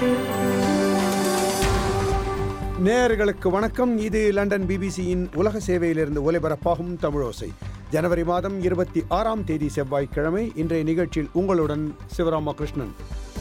நேயர்களுக்கு வணக்கம் இது லண்டன் பிபிசியின் உலக சேவையிலிருந்து ஒலிபரப்பாகும் தமிழோசை ஜனவரி மாதம் இருபத்தி ஆறாம் தேதி செவ்வாய்க்கிழமை இன்றைய நிகழ்ச்சியில் உங்களுடன் சிவராமகிருஷ்ணன்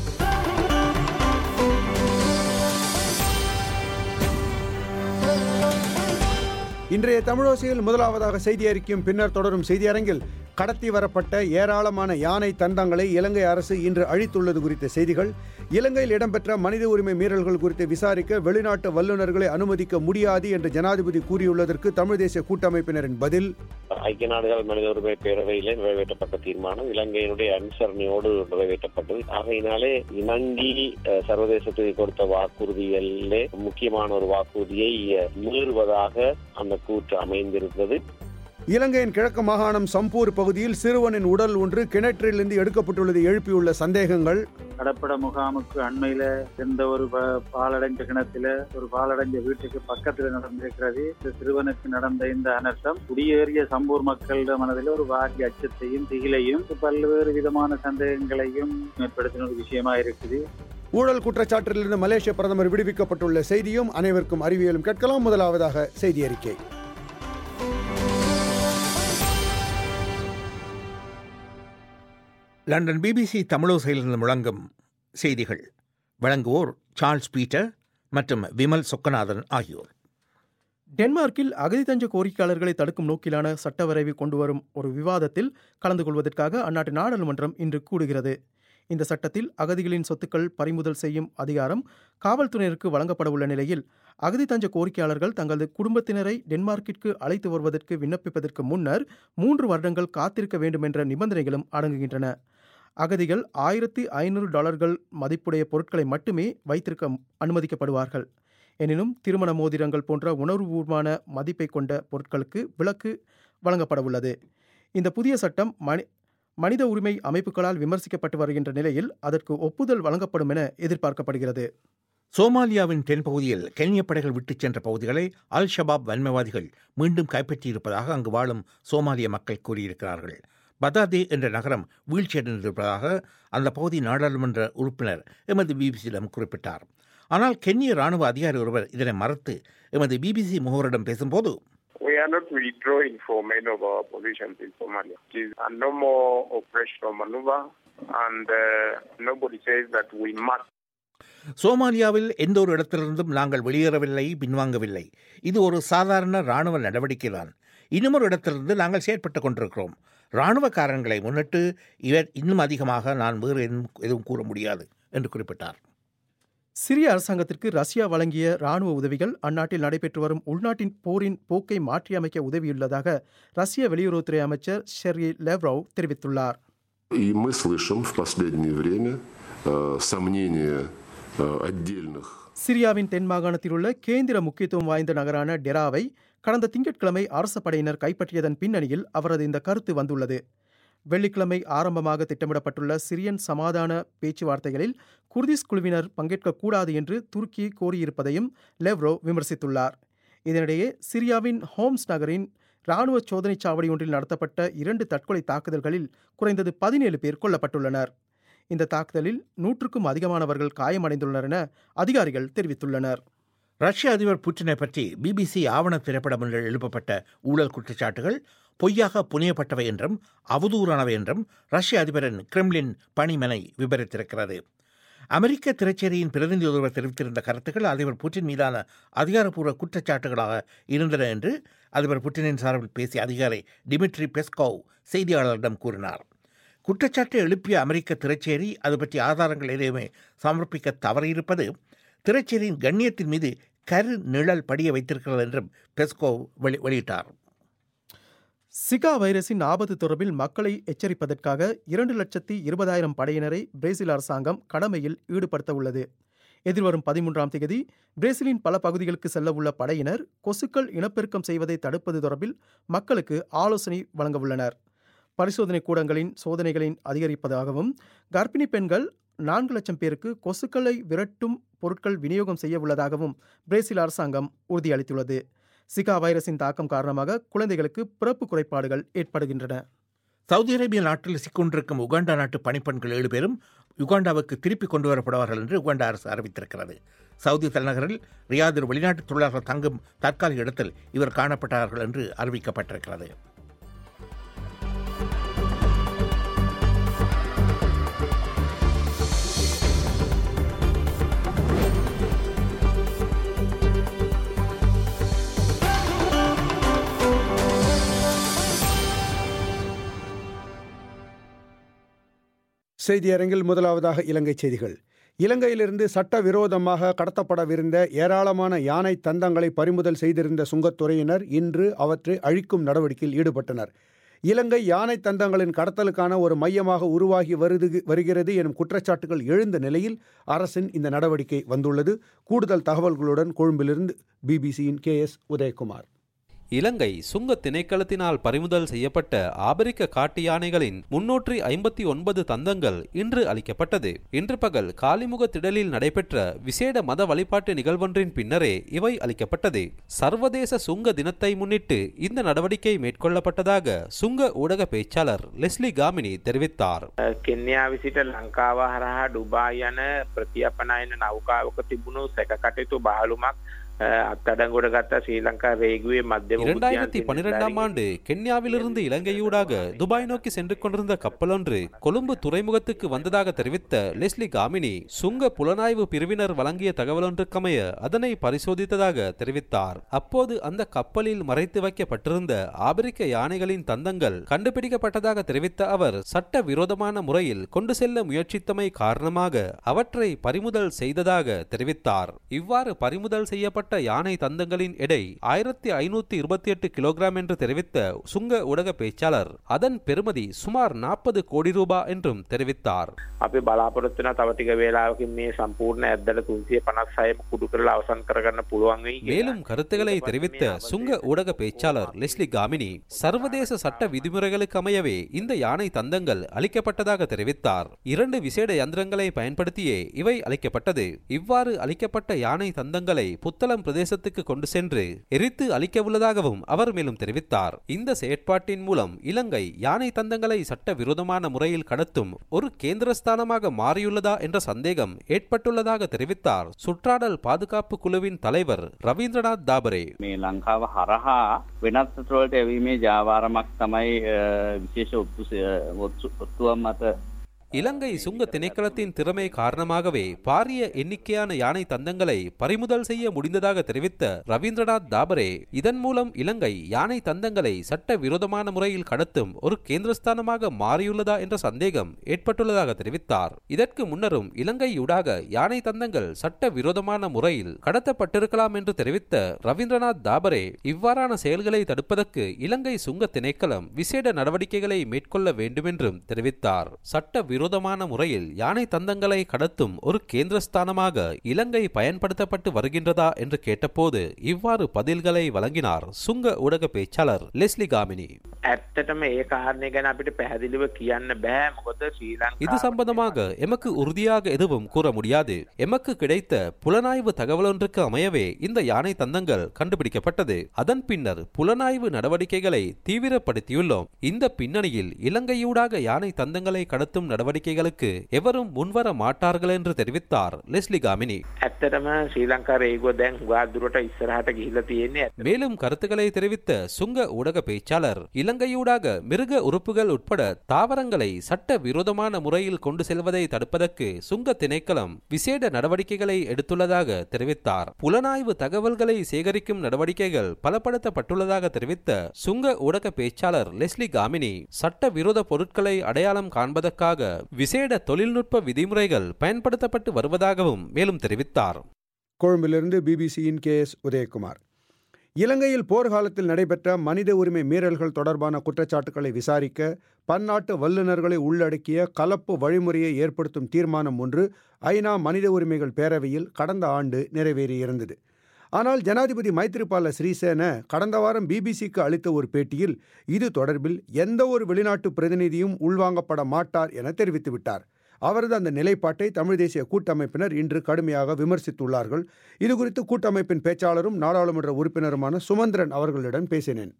இன்றைய தமிழோசையில் முதலாவதாக செய்தி அறிக்கையும் பின்னர் தொடரும் செய்தி அரங்கில் கடத்தி வரப்பட்ட ஏராளமான யானை தந்தங்களை இலங்கை அரசு இன்று அழித்துள்ளது குறித்த செய்திகள் இலங்கையில் இடம்பெற்ற மனித உரிமை மீறல்கள் குறித்து விசாரிக்க வெளிநாட்டு வல்லுநர்களை அனுமதிக்க முடியாது என்று ஜனாதிபதி கூறியுள்ளதற்கு தமிழ் தேசிய கூட்டமைப்பினரின் பதில் ஐக்கிய நாடுகள் மனித உரிமை பேரவையிலே நிறைவேற்றப்பட்ட தீர்மானம் இலங்கையினுடைய அனுசரணையோடு நிறைவேற்றப்பட்டது ஆகையினாலே இணங்கி அஹ், சர்வதேசத்துக்கு கொடுத்த வாக்குறுதிகளிலே முக்கியமான ஒரு வாக்குறுதியை அஹ், மீறுவதாக அந்த கூற்று அமைந்திருந்தது இலங்கையின் கிழக்கு மாகாணம் சம்பூர் பகுதியில் சிறுவனின் உடல் ஒன்று கிணற்றிலிருந்து எடுக்கப்பட்டுள்ளது எழுப்பியுள்ள சந்தேகங்கள் கடப்பட முகாமுக்கு அண்மையில எந்த ஒரு ப- பாலடைஞ்ச கிணத்துல ஒரு பாலடைஞ்ச வீட்டுக்கு பக்கத்துல நடந்திருக்கிறது இந்த சிறுவனுக்கு நடந்த இந்த அனர்த்தம் குடியேறிய சம்பூர் மக்களிட மனதில் ஒரு வாரிய அச்சத்தையும் திகிலையும் பல்வேறு விதமான சந்தேகங்களையும் ஏற்படுத்தின ஒரு விஷயமா இருக்குது ஊழல் குற்றச்சாட்டிலிருந்து மலேசிய பிரதமர் விடுவிக்கப்பட்டுள்ள செய்தியும் அனைவருக்கும் அறிவியலும் கேட்கலாம் முதலாவதாக செய்தி அறிக்கை லண்டன் பிபிசி தமிழோசையிலிருந்து முழங்கும் செய்திகள் வழங்குவோர் சார்ல்ஸ் பீட்டர் மற்றும் விமல் சொக்கநாதன் ஆகியோர் டென்மார்க்கில் அகதி தஞ்ச கோரிக்கையாளர்களை தடுக்கும் நோக்கிலான சட்ட வரைவை கொண்டு வரும் ஒரு விவாதத்தில் கலந்து கொள்வதற்காக அந்நாட்டு நாடாளுமன்றம் இன்று கூடுகிறது இந்த சட்டத்தில் அகதிகளின் சொத்துக்கள் பறிமுதல் செய்யும் அதிகாரம் காவல்துறையினருக்கு வழங்கப்பட உள்ள நிலையில் அகதி தஞ்ச கோரிக்கையாளர்கள் தங்களது குடும்பத்தினரை டென்மார்க்கிற்கு அழைத்து வருவதற்கு விண்ணப்பிப்பதற்கு முன்னர் மூன்று வருடங்கள் காத்திருக்க வேண்டும் என்ற நிபந்தனைகளும் அடங்குகின்றன அகதிகள் ஆயிரத்தி ஐநூறு டாலர்கள் மதிப்புடைய பொருட்களை மட்டுமே வைத்திருக்க அனுமதிக்கப்படுவார்கள் எனினும் திருமண மோதிரங்கள் போன்ற உணர்வுபூர்வமான மதிப்பை கொண்ட பொருட்களுக்கு விலக்கு வழங்கப்பட உள்ளது இந்த புதிய சட்டம் மனி மனித உரிமை அமைப்புகளால் விமர்சிக்கப்பட்டு வருகின்ற நிலையில் அதற்கு ஒப்புதல் வழங்கப்படும் என எதிர்பார்க்கப்படுகிறது சோமாலியாவின் தென்பகுதியில் கென்ய படைகள் விட்டுச் சென்ற பகுதிகளை அல் ஷபாப் வன்மவாதிகள் மீண்டும் கைப்பற்றியிருப்பதாக அங்கு வாழும் சோமாலிய மக்கள் கூறியிருக்கிறார்கள் பதாதே என்ற நகரம் வீழ்ச்சியடைந்திருப்பதாக அந்த பகுதி நாடாளுமன்ற உறுப்பினர் எமது பிபிசியிடம் குறிப்பிட்டார் ஆனால் கென்ய ராணுவ அதிகாரி ஒருவர் இதனை மறுத்து எமது பிபிசி முகவரிடம் பேசும்போது We are not withdrawing from any of our positions in Somalia. It is a normal operational maneuver, and uh, nobody says that we must. சோமாலியாவில் எந்த ஒரு இடத்திலிருந்தும் நாங்கள் வெளியேறவில்லை பின்வாங்கவில்லை இது ஒரு சாதாரண இராணுவ நடவடிக்கைதான் இன்னுமொரு இடத்திலிருந்து நாங்கள் செயற்பட்டுக் கொண்டிருக்கிறோம் இராணுவ காரணங்களை முன்னிட்டு இவர் இன்னும் அதிகமாக நான் வேறு எதுவும் எதுவும் கூற முடியாது என்று குறிப்பிட்டார் சிரிய அரசாங்கத்திற்கு ரஷ்யா வழங்கிய ராணுவ உதவிகள் அந்நாட்டில் நடைபெற்று வரும் உள்நாட்டின் போரின் போக்கை மாற்றியமைக்க உதவியுள்ளதாக ரஷ்ய வெளியுறவுத்துறை அமைச்சர் ஷெர்கி லெவ்ரோவ் தெரிவித்துள்ளார் И мы слышим в последнее время э, сомнения э, отдельных சிரியாவின் தென் மாகாணத்தில் உள்ள கேந்திர முக்கியத்துவம் வாய்ந்த நகரான டெராவை கடந்த திங்கட்கிழமை அரச படையினர் கைப்பற்றியதன் பின்னணியில் அவரது இந்த கருத்து வந்துள்ளது வெள்ளிக்கிழமை ஆரம்பமாக திட்டமிடப்பட்டுள்ள சிரியன் சமாதான பேச்சுவார்த்தைகளில் குர்திஸ் குழுவினர் பங்கேற்கக்கூடாது என்று துருக்கி கோரியிருப்பதையும் லெவ்ரோ விமர்சித்துள்ளார் இதனிடையே சிரியாவின் ஹோம்ஸ் நகரின் இராணுவ சோதனைச் சாவடி ஒன்றில் நடத்தப்பட்ட இரண்டு தற்கொலை தாக்குதல்களில் குறைந்தது பதினேழு பேர் கொல்லப்பட்டுள்ளனர் இந்த தாக்குதலில் நூற்றுக்கும் அதிகமானவர்கள் காயமடைந்துள்ளனர் என அதிகாரிகள் தெரிவித்துள்ளனர் ரஷ்ய அதிபர் புட்டினை பற்றி பிபிசி ஆவண திரைப்படம் ஒன்றில் எழுப்பப்பட்ட ஊழல் குற்றச்சாட்டுகள் பொய்யாக புனையப்பட்டவை என்றும் அவதூறானவை என்றும் ரஷ்ய அதிபரின் கிரெம்லின் பணிமனை விவரித்திருக்கிறது அமெரிக்க திரைச்சேரியின் பிரதிநிதி ஒருவர் தெரிவித்திருந்த கருத்துக்கள் அதிபர் புட்டின் மீதான அதிகாரப்பூர்வ குற்றச்சாட்டுகளாக இருந்தன என்று அதிபர் புட்டினின் சார்பில் பேசிய அதிகாரி டிமிட்ரி பெஸ்கோவ் செய்தியாளர்களிடம் கூறினார் குற்றச்சாட்டை எழுப்பிய அமெரிக்க திரைச்சேரி அது பற்றி ஆதாரங்கள் எதையுமே சமர்ப்பிக்க தவறியிருப்பது திரைச்சேரியின் கண்ணியத்தின் மீது கரு நிழல் படிய வைத்திருக்கிறது என்றும் பெஸ்கோவ் வெளி வெளியிட்டார் சிகா வைரஸின் ஆபத்து தொடர்பில் மக்களை எச்சரிப்பதற்காக இரண்டு லட்சத்தி இருபதாயிரம் படையினரை பிரேசில் அரசாங்கம் கடமையில் ஈடுபடுத்த உள்ளது எதிர்வரும் பதிமூன்றாம் தேதி பிரேசிலின் பல பகுதிகளுக்கு செல்ல உள்ள படையினர் கொசுக்கள் இனப்பெருக்கம் செய்வதை தடுப்பது தொடர்பில் மக்களுக்கு ஆலோசனை வழங்க உள்ளனர் பரிசோதனை கூடங்களின் சோதனைகளின் அதிகரிப்பதாகவும் கர்ப்பிணி பெண்கள் நான்கு லட்சம் பேருக்கு கொசுக்களை விரட்டும் பொருட்கள் விநியோகம் செய்ய உள்ளதாகவும் பிரேசில் அரசாங்கம் உறுதியளித்துள்ளது சிகா வைரஸின் தாக்கம் காரணமாக குழந்தைகளுக்கு பிறப்பு குறைபாடுகள் ஏற்படுகின்றன சவுதி அரேபிய நாட்டில் சிக்கொண்டிருக்கும் உகாண்டா நாட்டு பணிப்பெண்கள் ஏழு பேரும் யுகாண்டாவுக்கு திருப்பிக் கொண்டு வரப்படுவார்கள் என்று உகாண்டா அரசு அறிவித்திருக்கிறது சவுதி தலைநகரில் ரியாதில் வெளிநாட்டு தொழிலாளர்கள் தங்கும் தற்காலிக இடத்தில் இவர் காணப்பட்டார்கள் என்று அறிவிக்கப்பட்டிருக்கிறது செய்தி அரங்கில் முதலாவதாக இலங்கை செய்திகள் இலங்கையிலிருந்து சட்டவிரோதமாக கடத்தப்படவிருந்த ஏராளமான யானை தந்தங்களை பறிமுதல் செய்திருந்த சுங்கத்துறையினர் இன்று அவற்றை அழிக்கும் நடவடிக்கையில் ஈடுபட்டனர் இலங்கை யானை தந்தங்களின் கடத்தலுக்கான ஒரு மையமாக உருவாகி வருது வருகிறது எனும் குற்றச்சாட்டுகள் எழுந்த நிலையில் அரசின் இந்த நடவடிக்கை வந்துள்ளது கூடுதல் தகவல்களுடன் கொழும்பிலிருந்து பிபிசியின் கே எஸ் உதயகுமார் இலங்கை சுங்க திணைக்களத்தினால் பறிமுதல் செய்யப்பட்ட ஆபிரிக்க காட்டு யானைகளின் முன்னூற்றி ஐம்பத்தி ஒன்பது தந்தங்கள் இன்று அளிக்கப்பட்டது இன்று பகல் காலிமுக திடலில் நடைபெற்ற விசேட மத வழிபாட்டு நிகழ்வொன்றின் பின்னரே இவை அளிக்கப்பட்டது சர்வதேச சுங்க தினத்தை முன்னிட்டு இந்த நடவடிக்கை மேற்கொள்ளப்பட்டதாக சுங்க ஊடக பேச்சாளர் லெஸ்லி காமினி தெரிவித்தார் කෙන්යා විසිට ලංකාව හරහා ඩුබා යන ප්‍රතියපනයන නෞකාවක තිබුණු සැකකටයුතු බහලුමක් අත්තඩංගොඩ ගත්ත ශ්‍රී ලංකා රේගුවේ මධ්‍යම இரண்டாயிரத்தி பன்னிரெண்டாம் ஆண்டு கென்யாவிலிருந்து இலங்கையூடாக துபாய் நோக்கி சென்று கொண்டிருந்த கப்பலொன்று கொழும்பு துறைமுகத்துக்கு வந்ததாக தெரிவித்த லெஸ்லி காமினி சுங்க புலனாய்வு பிரிவினர் வழங்கிய தகவலொன்றுக்கமைய அதனை பரிசோதித்ததாக தெரிவித்தார் அப்போது அந்த கப்பலில் மறைத்து வைக்கப்பட்டிருந்த ஆபிரிக்க யானைகளின் தந்தங்கள் கண்டுபிடிக்கப்பட்டதாக தெரிவித்த அவர் சட்ட விரோதமான முறையில் கொண்டு செல்ல முயற்சித்தமை காரணமாக அவற்றை பறிமுதல் செய்ததாக தெரிவித்தார் இவ்வாறு பறிமுதல் செய்யப்பட்ட யானை தந்தங்களின் எடை ஆயிரத்தி ஐநூத்தி இருபத்தி எட்டு கிலோகிராம் என்று தெரிவித்த சுங்க ஊடக பேச்சாளர் அதன் பெறுமதி சுமார் நாற்பது கோடி ரூபாய் என்றும் தெரிவித்தார் අපි බලාපොරොත්තුන තවටික වේලාවකින් මේ සම්පූර්ණ ඇද්දල තුන්සිය පනස් සයම කුඩු කරලා අවසන් කරගන්න පුළුවන් වෙයි කියලා. மேலும் கருத்துக்களை தெரிவித்த சுங்க ஊடக பேச்சாளர் லெஸ்லி காமினி சர்வதேச சட்ட விதிமுறைகளுக்கு அமையவே இந்த யானை தந்தங்கள் அளிக்கப்பட்டதாக தெரிவித்தார் இரண்டு விசேட யந்திரங்களை பயன்படுத்தியே இவை அளிக்கப்பட்டது இவ்வாறு அளிக்கப்பட்ட யானை தந்தங்களை புத்தளம் பிரதேசத்துக்கு கொண்டு சென்று எரித்து அளிக்கவுள்ளதாகவும் அவர் மேலும் தெரிவித்தார் இந்த செயற்பாட்டின் மூலம் இலங்கை யானை தந்தங்களை சட்ட விரோதமான முறையில் கடத்தும் ஒரு கேந்திரஸ்தானமாக மாறியுள்ளதா என்ற சந்தேகம் ஏற்பட்டுள்ளதாக தெரிவித்தார் சுற்றாடல் பாதுகாப்பு குழுவின் தலைவர் ரவீந்திரநாத் தாபரே මේ ලංකාව හරහා වෙනත් තුරලට ඇවීමේ ජාවාරමක් තමයි අ, විශේෂ ඔත්තු ඔත්තුවක් මත இலங்கை சுங்க திணைக்களத்தின் திறமை காரணமாகவே பாரிய எண்ணிக்கையான யானை தந்தங்களை பறிமுதல் செய்ய முடிந்ததாக தெரிவித்த ரவீந்திரநாத் தாபரே இதன் மூலம் இலங்கை யானை தந்தங்களை சட்ட விரோதமான முறையில் கடத்தும் ஒரு கேந்திரஸ்தானமாக மாறியுள்ளதா என்ற சந்தேகம் ஏற்பட்டுள்ளதாக தெரிவித்தார் இதற்கு முன்னரும் இலங்கையூடாக யானை தந்தங்கள் சட்ட விரோதமான முறையில் கடத்தப்பட்டிருக்கலாம் என்று தெரிவித்த ரவீந்திரநாத் தாபரே இவ்வாறான செயல்களை தடுப்பதற்கு இலங்கை சுங்க திணைக்களம் விசேட நடவடிக்கைகளை மேற்கொள்ள வேண்டுமென்றும் தெரிவித்தார் சட்ட விரோதமான முறையில் யானை தந்தங்களை கடத்தும் ஒரு கேந்திரஸ்தானமாக இலங்கை பயன்படுத்தப்பட்டு வருகின்றதா என்று கேட்டபோது இவ்வாறு பதில்களை வழங்கினார் சுங்க ஊடக பேச்சாளர் லெஸ்லி காமினி ඇත්තටම ඒ කාරණය ගැන අපිට පැහැදිලිව කියන්න බෑ මොකද ශ්‍රී இது ලංකා சம்பந்தமாக எமக்கு உறுதியாக எதுவும் கூற முடியாது எமக்கு கிடைத்த புலனாய்வு தகவலொன்றுக்கு அமையவே இந்த யானை தந்தங்கள் கண்டுபிடிக்கப்பட்டது அதன் பின்னர் புலனாய்வு நடவடிக்கைகளை தீவிரப்படுத்தியுள்ளோம் இந்த பின்னணியில் இலங்கையூடாக யானை தந்தங்களை கடத்தும் நடவடிக்கைகளுக்கு எவரும் முன்வர மாட்டார்கள் என்று தெரிவித்தார் லெஸ்லி காமினி ඇත්තටම ශ්‍රී ලංකා රේගුව දැන් හුවා දුරට ඉස්සරහට ගිහිල්ලා තියෙන්නේ மேலும் கருத்துக்களை தெரிவித்த சுங்க ஊடக பேச்சாளர் இலங்கையூடாக மிருக உறுப்புகள் உட்பட தாவரங்களை சட்ட விரோதமான முறையில் கொண்டு செல்வதை தடுப்பதற்கு சுங்க திணைக்களம் விசேட நடவடிக்கைகளை எடுத்துள்ளதாக தெரிவித்தார் புலனாய்வு தகவல்களை சேகரிக்கும் நடவடிக்கைகள் பலப்படுத்தப்பட்டுள்ளதாக தெரிவித்த சுங்க ஊடக பேச்சாளர் லெஸ்லி காமினி சட்ட விரோத பொருட்களை அடையாளம் காண்பதற்காக விசேட தொழில்நுட்ப விதிமுறைகள் பயன்படுத்தப்பட்டு வருவதாகவும் மேலும் தெரிவித்தார் கொழும்பிலிருந்து பிபிசியின் கே எஸ் உதயகுமார் இலங்கையில் போர்க்காலத்தில் நடைபெற்ற மனித உரிமை மீறல்கள் தொடர்பான குற்றச்சாட்டுகளை விசாரிக்க பன்னாட்டு வல்லுநர்களை உள்ளடக்கிய கலப்பு வழிமுறையை ஏற்படுத்தும் தீர்மானம் ஒன்று ஐநா மனித உரிமைகள் பேரவையில் கடந்த ஆண்டு நிறைவேறியிருந்தது ஆனால் ஜனாதிபதி மைத்ரிபால சிறிசேன கடந்த வாரம் பிபிசிக்கு அளித்த ஒரு பேட்டியில் இது தொடர்பில் எந்த ஒரு வெளிநாட்டு பிரதிநிதியும் உள்வாங்கப்பட மாட்டார் என தெரிவித்துவிட்டார் அவரது அந்த நிலைப்பாட்டை தமிழ் தேசிய கூட்டமைப்பினர் இன்று கடுமையாக விமர்சித்துள்ளார்கள் இதுகுறித்து கூட்டமைப்பின் பேச்சாளரும் நாடாளுமன்ற உறுப்பினருமான சுமந்திரன் அவர்களிடம் பேசினேன்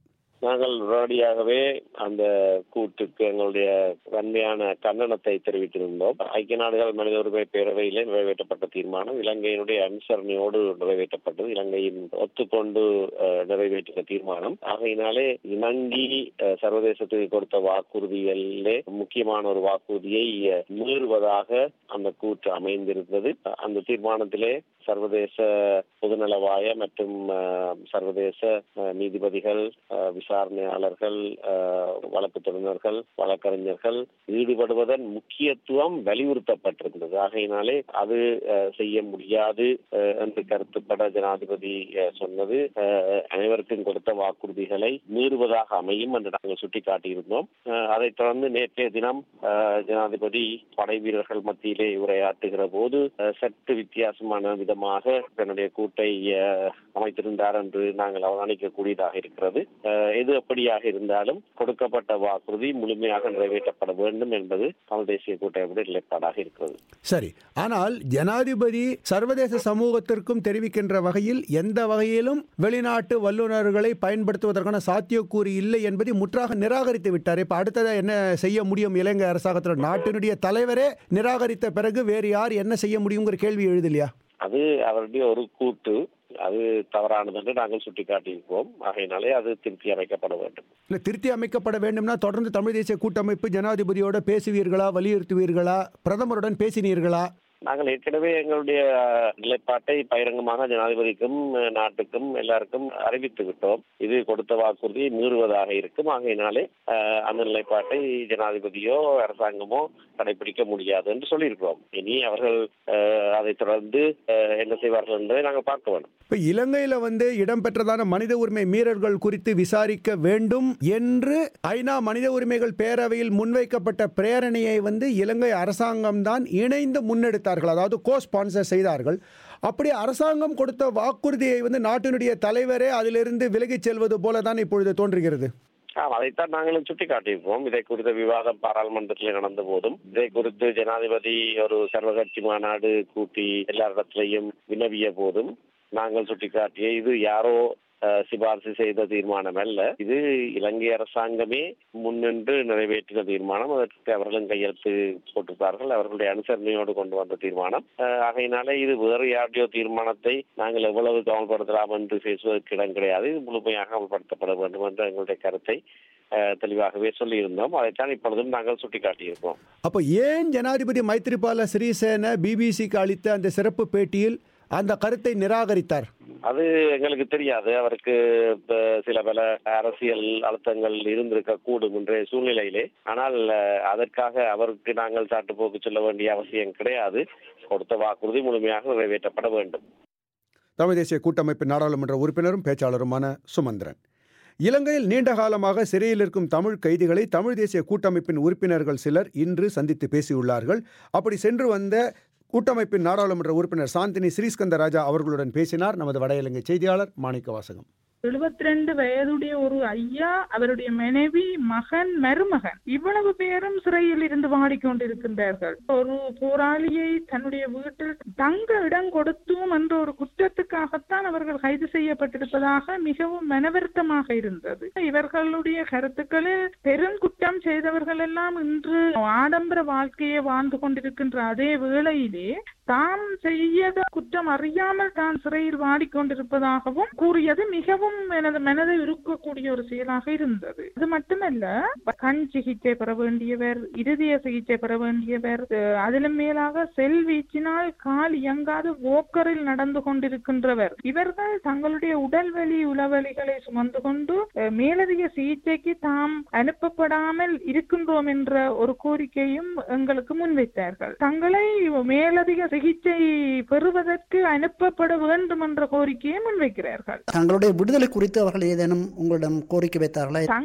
நாங்கள் உடனடியாகவே அந்த கூட்டுக்கு எங்களுடைய வன்மையான கண்டனத்தை தெரிவித்திருந்தோம் ஐக்கிய நாடுகள் மனித உரிமை பேரவையிலே நிறைவேற்றப்பட்ட தீர்மானம் இலங்கையினுடைய அனுசரணையோடு நிறைவேற்றப்பட்டது இலங்கையின் ஒத்துக்கொண்டு அஹ், நிறைவேற்றிய தீர்மானம் ஆகையினாலே இணங்கி அஹ், சர்வதேசத்துக்கு கொடுத்த வாக்குறுதிகளிலே முக்கியமான ஒரு வாக்குறுதியை அஹ், மீறுவதாக அந்த கூற்று அமைந்திருந்தது அந்த தீர்மானத்திலே சர்வதேச பொதுநலவாய மற்றும் அஹ், சர்வதேச அஹ், நீதிபதிகள் அஹ், விசாரணையாளர்கள் அஹ், வழக்குத்துறையினர்கள் வழக்கறிஞர்கள் ஈடுபடுவதன் முக்கியத்துவம் வலியுறுத்தப்பட்டிருந்தது ஆகையினாலே அது அஹ், செய்ய முடியாது அஹ், என்று கருத்துப்பட ஜனாதிபதி அஹ், சொன்னது அஹ், அனைவருக்கும் கொடுத்த வாக்குறுதிகளை மீறுவதாக அமையும் என்று நாங்கள் சுட்டிக்காட்டியிருந்தோம் அஹ், அதைத் தொடர்ந்து நேற்றைய தினம் அஹ், ஜனாதிபதி படை வீரர்கள் மத்தியிலே உரையாற்றுகிற போது அஹ், சற்று வித்தியாசமான விதமாக தன்னுடைய கூட்டை அஹ், அமைத்திருந்தார் என்று நாங்கள் அவதானிக்கக்கூடியதாக இருக்கிறது அஹ், எது எப்படியாக இருந்தாலும் கொடுக்கப்பட்ட வாக்குறுதி முழுமையாக நிறைவேற்றப்பட வேண்டும் என்பது தமிழ் தேசிய கூட்டமைப்புடைய நிலைப்பாடாக இருக்கிறது சரி ஆனால் ஜனாதிபதி சர்வதேச சமூகத்திற்கும் தெரிவிக்கின்ற வகையில் எந்த வகையிலும் வெளிநாட்டு வல்லுநர்களை பயன்படுத்துவதற்கான சாத்தியக்கூறு இல்லை என்பதை முற்றாக நிராகரித்து விட்டார் இப்ப அடுத்ததா என்ன செய்ய முடியும் இலங்கை அரசாங்கத்தில் நாட்டினுடைய தலைவரே நிராகரித்த பிறகு வேறு யார் என்ன செய்ய முடியுங்கிற கேள்வி எழுதலையா அது அவருடைய ஒரு கூட்டு அது தவறானது என்று நாங்கள் சுட்டிக்காட்டியிருக்கிறோம் ஆகையினாலே அது திருத்தி அமைக்கப்பட வேண்டும் இல்லை திருத்தி அமைக்கப்பட வேண்டும்னா தொடர்ந்து தமிழ் தேசிய கூட்டமைப்பு ஜனாதிபதியோட பேசுவீர்களா வலியுறுத்துவீர்களா பிரதமருடன் பேசினீர்களா நாங்கள் ஏற்கனவே எங்களுடைய அஹ், நிலைப்பாட்டை பகிரங்கமாக ஜனாதிபதிக்கும் அஹ், நாட்டுக்கும் எல்லாருக்கும் அறிவித்து விட்டோம் இது கொடுத்த வாக்குறுதியை மீறுவதாக இருக்கும் ஆகையினாலே அஹ், அந்த நிலைப்பாட்டை ஜனாதிபதியோ அரசாங்கமோ கடைபிடிக்க முடியாது என்று சொல்லியிருக்கிறோம் இனி அவர்கள் அஹ், அதைத் தொடர்ந்து அஹ், என்ன செய்வார்கள் என்பதை நாங்கள் பார்க்க வேண்டும் இப்போ இலங்கையில் வந்து இடம்பெற்றதான மனித உரிமை மீறல்கள் குறித்து விசாரிக்க வேண்டும் என்று ஐநா மனித உரிமைகள் பேரவையில் முன்வைக்கப்பட்ட பிரேரணையை வந்து இலங்கை அரசாங்கம்தான் இணைந்து முன்னெடுத்தார்கள் அதாவது கோ ஸ்பான்சர் செய்தார்கள் அப்படி அரசாங்கம் கொடுத்த வாக்குறுதியை வந்து நாட்டினுடைய தலைவரே அதிலிருந்து விலகிச் செல்வது போல தான் இப்பொழுது தோன்றுகிறது ஆம் அதைத்தான் நாங்களும் சுட்டிக்காட்டியிருப்போம் இதை குறித்த விவாதம் பாராளுமன்றத்தில் நடந்த போதும் இதை குறித்து ஜனாதிபதி ஒரு சர்வகட்சி மாநாடு கூட்டி எல்லாரிடத்திலையும் வினவிய போதும் நாங்கள் சுட்டிக்காட்டிய இது யாரோ அஹ், சிபாரிசு செய்த தீர்மானம் அல்ல இது இலங்கை அரசாங்கமே முன்னின்று நிறைவேற்றின தீர்மானம் அதற்கு அவர்களும் கையெழுத்து போட்டிருப்பார்கள் அவர்களுடைய அனுசரணையோடு கொண்டு வந்த தீர்மானம் அஹ், ஆகையினாலே இது வேறு யாருடைய தீர்மானத்தை நாங்கள் எவ்வளவு கவனப்படுத்தலாம் என்று பேசுவதற்கு இடம் கிடையாது இது முழுமையாக அமல்படுத்தப்பட வேண்டும் என்ற எங்களுடைய கருத்தை அஹ், தெளிவாகவே சொல்லியிருந்தோம் அதைத்தான் இப்பொழுதும் நாங்கள் சுட்டிக்காட்டியிருக்கிறோம் அப்போ ஏன் ஜனாதிபதி மைத்ரிபால சிறிசேன பிபிசிக்கு அளித்த அந்த சிறப்பு பேட்டியில் அந்த கருத்தை நிராகரித்தார் அது எங்களுக்கு தெரியாது அவருக்கு இப்ப சில பல அரசியல் அழுத்தங்கள் இருந்திருக்க கூடும் இன்றைய சூழ்நிலையிலே ஆனால் அஹ், அதற்காக அவருக்கு நாங்கள் சாட்டுப்போக்கு சொல்ல வேண்டிய அவசியம் கிடையாது கொடுத்த வாக்குறுதி முழுமையாக நிறைவேற்றப்பட வேண்டும் தமிழ் தேசிய கூட்டமைப்பின் நாடாளுமன்ற உறுப்பினரும் பேச்சாளருமான சுமந்திரன் இலங்கையில் நீண்ட காலமாக சிறையில் இருக்கும் தமிழ் கைதிகளை தமிழ் தேசிய கூட்டமைப்பின் உறுப்பினர்கள் சிலர் இன்று சந்தித்து பேசியுள்ளார்கள் அப்படி சென்று வந்த கூட்டமைப்பின் நாடாளுமன்ற உறுப்பினர் சாந்தினி ஸ்ரீஸ்கந்த ராஜா அவர்களுடன் பேசினார் நமது வட இலங்கை செய்தியாளர் மாணிக்க வாசகம் எழுபத்தி ரெண்டு வயதுடைய ஒரு ஐயா அவருடைய மனைவி மகன் மருமகன் இவ்வளவு பேரும் சிறையில் இருந்து வாடிக்கொண்டிருக்கின்றார்கள் ஒரு போராளியை தன்னுடைய வீட்டில் தங்க இடம் கொடுத்தோம் என்ற ஒரு குற்றத்துக்காகத்தான் அவர்கள் கைது செய்யப்பட்டிருப்பதாக மிகவும் மனவருத்தமாக இருந்தது இவர்களுடைய கருத்துக்களில் பெரும் குற்றம் செய்தவர்கள் எல்லாம் இன்று ஆடம்பர வாழ்க்கையை வாழ்ந்து கொண்டிருக்கின்ற அதே வேளையிலே தாம் செய்யத குற்றம் அறியாமல் தான் சிறையில் வாடிக்கொண்டிருப்பதாகவும் கூறியது மிகவும் எனது மனதை உருக்கக்கூடிய ஒரு செயலாக இருந்தது அது மட்டுமல்ல கண் சிகிச்சை பெற வேண்டியவர் இருதய சிகிச்சை பெற வேண்டியவர் அஹ், அதிலும் மேலாக செல் வீச்சினால் கால் இயங்காது ஓக்கரில் நடந்து கொண்டிருக்கின்றவர் இவர்கள் தங்களுடைய உடல்வலி உளவலிகளை சுமந்து கொண்டு அஹ், மேலதிக சிகிச்சைக்கு தாம் அனுப்பப்படாமல் இருக்கின்றோம் என்ற ஒரு கோரிக்கையும் எங்களுக்கு முன்வைத்தார்கள் தங்களை மேலதிக சிகிச்சை பெறுவதற்கு அனுப்பப்பட வேண்டும் என்ற கோரிக்கையை முன்வைக்கிறார்கள் தங்களுடைய விடுதலை குறித்து அவர்கள் ஏதேனும் உங்களிடம் கோரிக்கை வைத்தார்களா தங்களை